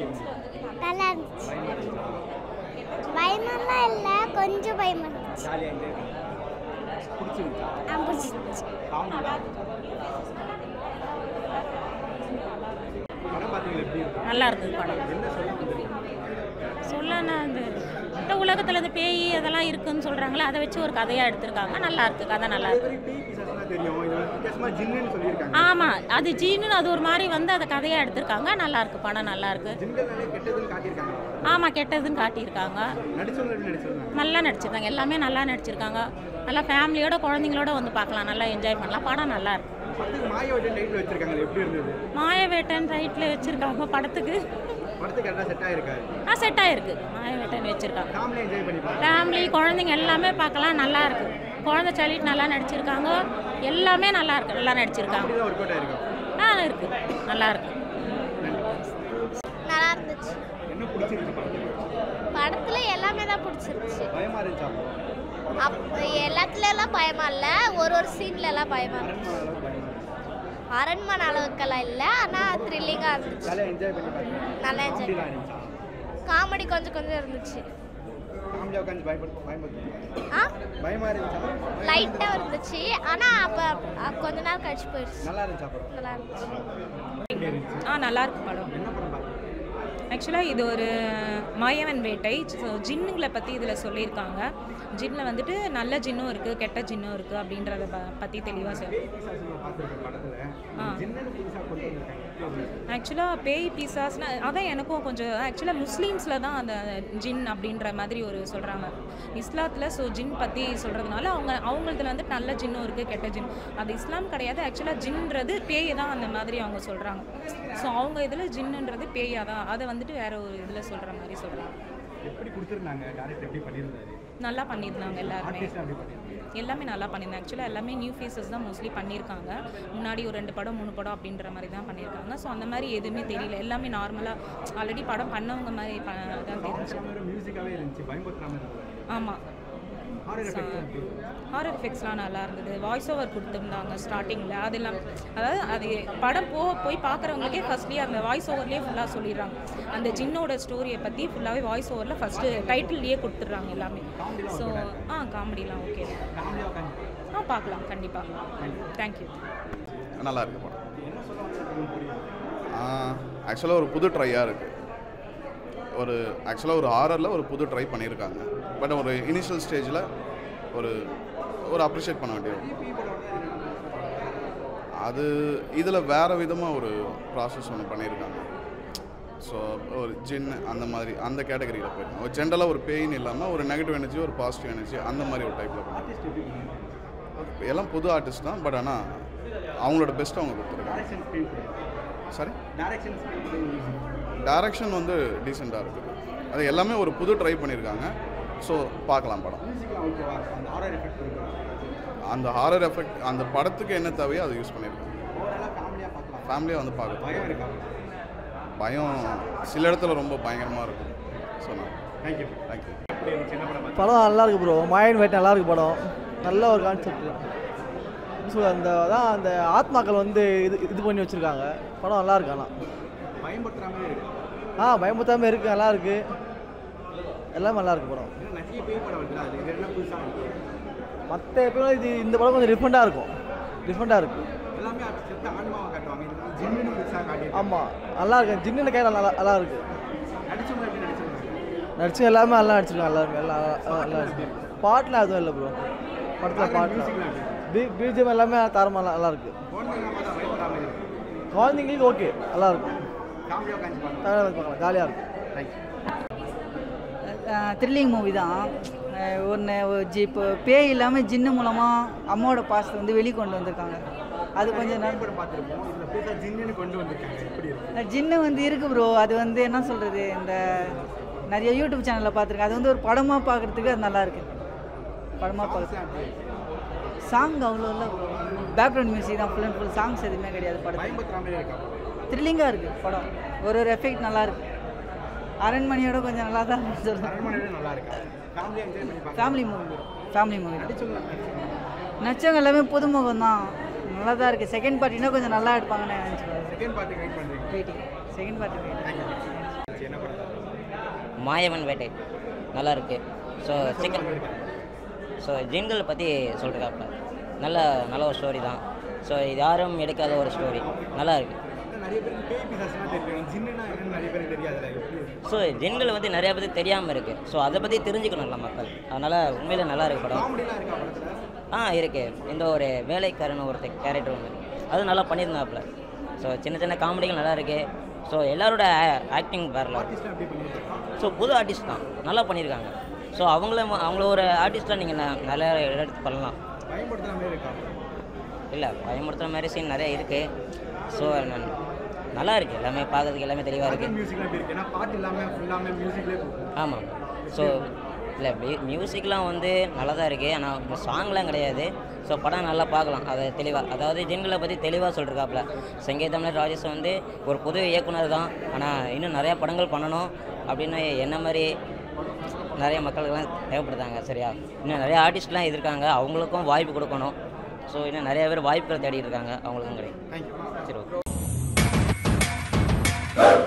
நல்லா இருந்துச்சு பயமெல்லாம் இல்லை கொஞ்சம் பயமா இருந்துச்சு ஜாலியாக என்ஜாய் பிடிச்சிருந்துச்சா ஆ, பிடிச்சிருந்துச்சு படம் பார்த்தீங்களா எப்படி இருக்கு நல்லா இருக்குது படம் என்ன சொல்ல வந்திருக்கீங்க சொல்லனா அந்த இந்த உலகத்தில் இந்த பேய் அதெல்லாம் இருக்குன்னு சொல்கிறாங்களே அதை வச்சு ஒரு கதையாக எடுத்திருக்காங்க நல்லா இருக்கு கதை நல்லா இருக்கு பேய் பிசாசுனா தெரியும் இது வந்து வித்தியாசமா ஜின்னுன்னு சொல்லியிருக்காங்க ஆமாம் அது ஜீனுன்னு அது ஒரு மாதிரி வந்து அதை கதையாக எடுத்திருக்காங்க நல்லா இருக்கு படம் நல்லா இருக்கு ஜின்கள் நிறைய கெட்டதுன்னு காட்டியிருக்காங்க ஆமாம் கெட்டதுன்னு காட்டியிருக்காங்க நடிச்சவங்க எப்படி நடிச்சிருந்தாங்க நல்லா நடிச்சிருக்காங்க எல்லாமே நல்லா நடிச்சிருக்காங்க நல்லா ஃபேமிலியோட குழந்தைங்களோட வந்து பார்க்கலாம் நல்லா என்ஜாய் பண்ணலாம் படம் நல்லா இருக்கு படத்துக்கு மாயவட்டன் டைட்டில் வச்சிருக்காங்க அது எப்படி இருந்தது மாயவேட்டன் ரைட்டில் வச்சுருக்காங்க படத்துக்கு படத்துக்கு கரெக்டாக செட் ஆயிருக்காரு ஆ செட் ஆயிருக்கு மாயவேட்டன் வச்சுருக்காங்க ஃபேமிலி என்ஜாய் பண்ணி பாருங்க ஃபேமிலி குழந்தைங்க எல்லாமே பார்க்கலாம் நல்லா இருக்கு குழந்தை சலிட்டு நல்லா நடிச்சிருக்காங்க எல்லாமே நல்லா இருக்கு நல்லா நடிச்சிருக்காங்க அப்படி தான் ஒர்க் அவுட் ஆயிருக்கும் ஆ இருக்கு நல்லா இருக்கு நல்லா இருந்துச்சு என்ன பிடிச்சிருந்துச்சு படத்துக்கு படத்துல எல்லாமே தான் பிடிச்சிருந்துச்சு பயமா இருந்துச்சா அப் எல்லாத்துல எல்லாம் பயமா இல்ல ஒரு ஒரு சீன்ல எல்லாம் பயமா இருந்துச்சு அரண்மனை அளவுக்கு பயமா இருந்துச்சு அரண்மனை அளவுக்கெல்லாம் இல்ல ஆனா த்ரில்லிங்கா இருந்துச்சு ஜாலியாக என்ஜாய் பண்ணி பாருங்க நல்லா என்ஜாய் காமெடிலாம் இருந்துச்சா காமெடி கொஞ்சம் கொஞ்சம் இருந்துச்சு ஃபேமிலியாக உட்காந்து பயப்படு பயப்படு ஆ பயமா இருந்துச்சா லைட்டா இருந்துச்சு ஆனா அப்ப அப்ப கொஞ்ச நேரம் கழிச்சு போயிடுச்சு நல்லா இருந்துச்சா படம் நல்லா இருந்துச்சு எப்படி இருந்துச்சு ஆ நல்லா இருக்கு படம் என்ன படம் பார்த்தீங்க ஆக்சுவலாக இது ஒரு மாயவன் வேட்டை ஸோ ஜின்னுங்களை பற்றி இதில் சொல்லியிருக்காங்க ஜின்னில் வந்துட்டு நல்ல ஜின்னும் இருக்குது கெட்ட ஜின்னும் இருக்குது அப்படின்றத ப பற்றி தெளிவாக சொல்லி பேய் பிசாசுன்னு பார்த்துருக்கேன் படத்தில் ஆ. ஜின்னு புதுசாக கொண்டு வந்திருக்காங்க எப்படி இருந்துச்சு? ஆக்சுவலாக பேய் பிசாஸ்னா அதான் எனக்கும் கொஞ்சம் ஆக்சுவலாக முஸ்லீம்ஸில் தான் அந்த ஜின் அப்படின்ற மாதிரி ஒரு சொல்கிறாங்க இஸ்லாத்தில் ஸோ ஜின் பற்றி சொல்கிறதுனால அவங்க அவங்களதுல வந்து நல்ல ஜின்னும் இருக்குது கெட்ட ஜின் அது இஸ்லாம் கிடையாது ஆக்சுவலாக ஜின்ன்றது பேய் தான் அந்த மாதிரி அவங்க சொல்கிறாங்க ஸோ அவங்க இதில் ஜின்னுன்றது பேயா தான் அதை வந்துட்டு வேற ஒரு இதில் சொல்கிற மாதிரி சொல்கிறாங்க எப்படி கொடுத்துருந்தாங்க டேரக்டர் எப்படி பண்ணியிருந்தாரு நல்லா பண்ணியிருந்தாங்க எல்லாருமே ஆர்டிஸ்ட் எப்படி பண்ணியிருந்தாங்க எல்லாமே நல்லா பண்ணியிருந்தாங்க ஆக்சுவலாக எல்லாமே நியூ ஃபேஸஸ் தான் மோஸ்ட்லி பண்ணியிருக்காங்க முன்னாடி ஒரு ரெண்டு படம் மூணு படம் அப்படின்ற மாதிரி தான் பண்ணியிருக்காங்க ஸோ அந்த மாதிரி எதுவுமே தெரியல எல்லாமே நார்மலாக ஆல்ரெடி படம் பண்ணவங்க மாதிரி ப- தான் தெரிஞ்சு மியூசிக்காகவே இருந்துச்சு பயமுறுத்தாமல் இருந்துச்சு ஆமாம் ஹாரர் எஃபெக்ட் எப்படி ஹாரர் எஃபெக்ட்ஸ்லாம் நல்லா இருந்தது வாய்ஸ் ஓவர் கொடுத்துருந்தாங்க ஸ்டார்டிங்கில் அது எல்லாம் அதாவது அது படம் போக போய் பார்க்குறவங்களுக்கே ஃபஸ்ட்லேயே அந்த வாய்ஸ் ஓவர்லேயே ஃபுல்லாக சொல்லிடுறாங்க அந்த ஜின்னோட ஸ்டோரியை பற்றி ஃபுல்லாகவே வாய்ஸ் ஓவரில் ஃபஸ்ட்டு டைட்டில்லையே கொடுத்துட்றாங்க எல்லாமே ஸோ ஆ காமெடிலாம் ஓகே ஃபேமிலியாக உட்காந்து ஆ பார்க்கலாம் கண்டிப்பாக தேங்க்யூ நல்லா இருக்கு படம் என்ன சொல்ல வந்திருக்காங்க புரியும் ஆக்சுவலாக ஒரு புது ட்ரையாக இருக்குது ஒரு ஆக்சுவலாக ஒரு ஆரரில் ஒரு புது ட்ரை பண்ணியிருக்காங்க பட் ஒரு இனிஷியல் ஸ்டேஜில் ஒரு ஒரு அப்ரிஷியேட் பண்ண வேண்டியது அது இதில் வேறு விதமாக ஒரு ப்ராசஸ் ஒன்று பண்ணியிருக்காங்க ஸோ ஒரு ஜின் அந்த மாதிரி அந்த கேட்டகரியில் போயிருக்காங்க ஒரு ஜென்ரலாக ஒரு பெயின் இல்லாமல் ஒரு நெகட்டிவ் எனர்ஜி ஒரு பாசிட்டிவ் எனர்ஜி அந்த மாதிரி ஒரு டைப்பில் ஆர்டிஸ்ட் எப்படி பண்ணியிருக்காங்க எல்லாம் புது ஆர்டிஸ்ட் தான் பட் ஆனால் அவங்களோட பெஸ்ட் அவங்க கொடுத்துருக்காங்க direction screen sorry direction screen direction வந்து டீசெண்டாக இருக்குது அது எல்லாமே ஒரு புது ட்ரை பண்ணியிருக்காங்க ஸோ பார்க்கலாம் படம் மியூசிக்லாம் ஓகேவா அந்த ஹாரர் எஃபெக்ட் இருக்கு அந்த ஹாரர் எஃபெக்ட் அந்த படத்துக்கு என்ன தேவையோ அதை யூஸ் பண்ணியிருக்காங்க ஓவராலாக ஃபேமிலியாக பார்க்கலாம் ஃபேமிலியாக வந்து பார்க்கலாம் பயம் இருக்கா பயம் சில இடத்துல ரொம்ப பயங்கரமாக இருக்கும் ஸோ நான் தேங்க்யூ தேங்க்யூ எப்படி இருந்துச்சு என்ன படம் படம் நல்லா இருக்கு ப்ரோ மாயன் வேட் நல்லா இருக்கு படம் நல்ல ஒரு கான்செப்ட் ஸோ அந்த அதான் அந்த ஆத்மாக்கள் வந்து இது இது பண்ணி வச்சுருக்காங்க படம் நல்லா இருக்கு ஆனால் பயன்படுத்துறாமே இருக்கு ஆ பயமுத்தாமல் இருக்கு நல்லா இருக்கு எல்லாமே நல்லா இருக்கு படம் ஏன்னா நிறைய பேய் படம் வருதுல அது இது என்ன புதுசாக இருக்கு மற்ற எப்பயும் இது இந்த படம் கொஞ்சம் டிஃப்ரெண்ட்டாக இருக்கும் டிஃப்ரெண்ட்டாக இருக்கு எல்லாமே அது செத்த ஆன்மாவை காட்டுவாங்க இது வந்து ஜிம்முன்னு புதுசாக காட்டியிருக்காங்க ஆமாம் நல்லா இருக்கு ஜின்னு கேட்க நல்லா நல்லா இருக்கு நடிச்சவங்க எப்படி நடிச்சிருக்காங்க நடிச்சு எல்லாமே நல்லா நடிச்சிருக்காங்க எல்லாருமே எல்லாம் நல்லா- நல்லா இருக்கு பாட்டுலாம் எதுவும் இல்லை ப்ரோ படத்தில் பாட்டு மியூசிக்லாம் பி பிஜிஎம் எல்லாமே தரமாக நல்லா இருக்கு குழந்தைங்களாம் பார்த்தா பயப்படாமல் இருக்கு குழந்தைங்களுக்கு ஓகே நல்லா இருக்கும் ஃபேமிலியாக உட்காந்து பாருங்க தரமாக பார்க்கலாம் ஜாலியாக இருக்கும் தேங்க்யூ த்ரில்லிங் மூவி தான் ஒன்று ஜி இப்போ பேய் இல்லாமல் ஜின்னு மூலமாக அம்மாவோட பாசத்தை வந்து வெளிக்கொண்டு வந்திருக்காங்க அது கொஞ்சம் நிறைய நாள் படம் பார்த்துருப்போம் இதில் புதுசாக ஜின்னுன்னு கொண்டு வந்திருக்காங்க எப்படி இருக்கு ஜின்னு வந்து இருக்கு ப்ரோ அது வந்து என்ன சொல்கிறது இந்த நிறைய யூடியூப் சேனலில் பார்த்துருக்கேன் அது வந்து ஒரு படமாக பார்க்குறதுக்கு அது நல்லா இருக்கு படமாக பார்க்குறது Songs எல்லாம் எப்படி இருக்கு? சாங் அவ்வளோ இல்லை ப்ரோ பேக்ரவுண்ட் மியூசிக் தான் ஃபுல் அண்ட் ஃபுல் சாங்ஸ் எதுவுமே கிடையாது படத்தில் பயன்படுத்துறாமே இருக்கா த்ரில்லிங்காக இருக்குது படம் ஒரு ஒரு எஃபெக்ட் நல்லா இருக்கு அரண்மனையோட கொஞ்சம் நல்லா தான் சொல்லுவேன் அரண்மனையோட நல்லா இருக்கா ஃபேமிலியாக என்ஜாய் பண்ணி பார்க்கலாம் ஃபேமிலி மூவி ஃபேமிலி மூவி நடிச்சவங்க நடிச்சவங்க நச்சவங்க எல்லாமே புதுமுகம் தான் நல்லா தான் இருக்குது செகண்ட் பார்ட்டினா கொஞ்சம் நல்லா எடுப்பாங்கன்னு நினச்சிருக்கேன் செகண்ட் பார்ட்டி வெயிட் பண்ணுறீங்க வெயிட்டிங் செகண்ட் பார்ட்டி வெயிட்டிங் இருந்துச்சு என்ன படம் தான் மாயவன் வேட்டை நல்லா இருக்கு ஸோ சிக்கன் ஸோ ஜின்கள் பற்றி சொல்கிறாப்புல நல்ல நல்ல ஒரு ஸ்டோரி தான் ஸோ இது யாரும் எடுக்காத ஒரு ஸ்டோரி நல்லா இருக்கு நிறைய பேருக்கு பேய் பிசாசுனா தெரியும் ஜின்னுனா என்னன்னு நிறைய பேருக்கு தெரியாதுல்ல எப்படி ஸோ ஜின்கள் வந்து நிறையா பேருக்கு தெரியாமல் இருக்குது ஸோ அதை பற்றி தெரிஞ்சுக்கணும்ல மக்கள் அதனால் உண்மையில் நல்லா இருக்கு படம் காமெடிலாம் இருக்கா படத்தில் ஆ இருக்கு இந்த ஒரு வேலைக்காரன் ஒருத்தர் கேரக்டர் ஒன்று அது நல்லா பண்ணியிருந்தாப்புல ஸோ சின்ன சின்ன காமெடிகள் நல்லா இருக்கு ஸோ எல்லாரோட ஆக்டிங் வேற ஆர்டிஸ்ட்லாம் எப்படி பண்ணியிருக்காங்க ஸோ புது ஆர்டிஸ்ட் தான் நல்லா பண்ணியிருக்காங்க ஸோ அவங்கள அவங்கள ஒரு ஆர்டிஸ்ட்டாக நீங்கள் நல்லா எடுத்து பண்ணலாம் பயன்படுத்துகிற மாதிரி இருக்கா இல்லை பயமுறுத்துகிற மாதிரி சீன் நிறைய இருக்குது ஸோ நல்லா இருக்குது எல்லாமே பார்க்கறதுக்கு எல்லாமே தெளிவாக இருக்குது மியூசிக்லாம் எப்படி இருக்கு ஏன்னா பாட்டு இல்லாமல் ஃபுல்லாமே மியூசிக்லேயே போகும் ஆமாம் ஸோ இல்லை மியூசிக்லாம் வந்து நல்லா தான் இருக்குது ஆனால் சாங்லாம் கிடையாது ஸோ படம் நல்லா பார்க்கலாம் அதை தெளிவாக அதாவது ஜின்களை பற்றி தெளிவாக சொல்லிருக்காப்புல சங்கீதம்ல ராஜேஷ் வந்து ஒரு புது இயக்குனர் தான் ஆனால் இன்னும் நிறையா படங்கள் பண்ணணும் அப்படின்னு என்ன மாதிரி நிறைய மக்களுக்கெல்லாம் தேவைப்படுதாங்க சரியா இன்னும் நிறைய ஆர்டிஸ்ட்லாம் இருக்காங்க அவங்களுக்கும் வாய்ப்பு கொடுக்கணும் ஸோ இன்னும் நிறைய பேர் வாய்ப்புகள் தேடிட்டு இருக்காங்க அவங்களுக்கும் கிடையாது தேங்க்யூ சரி ஓகே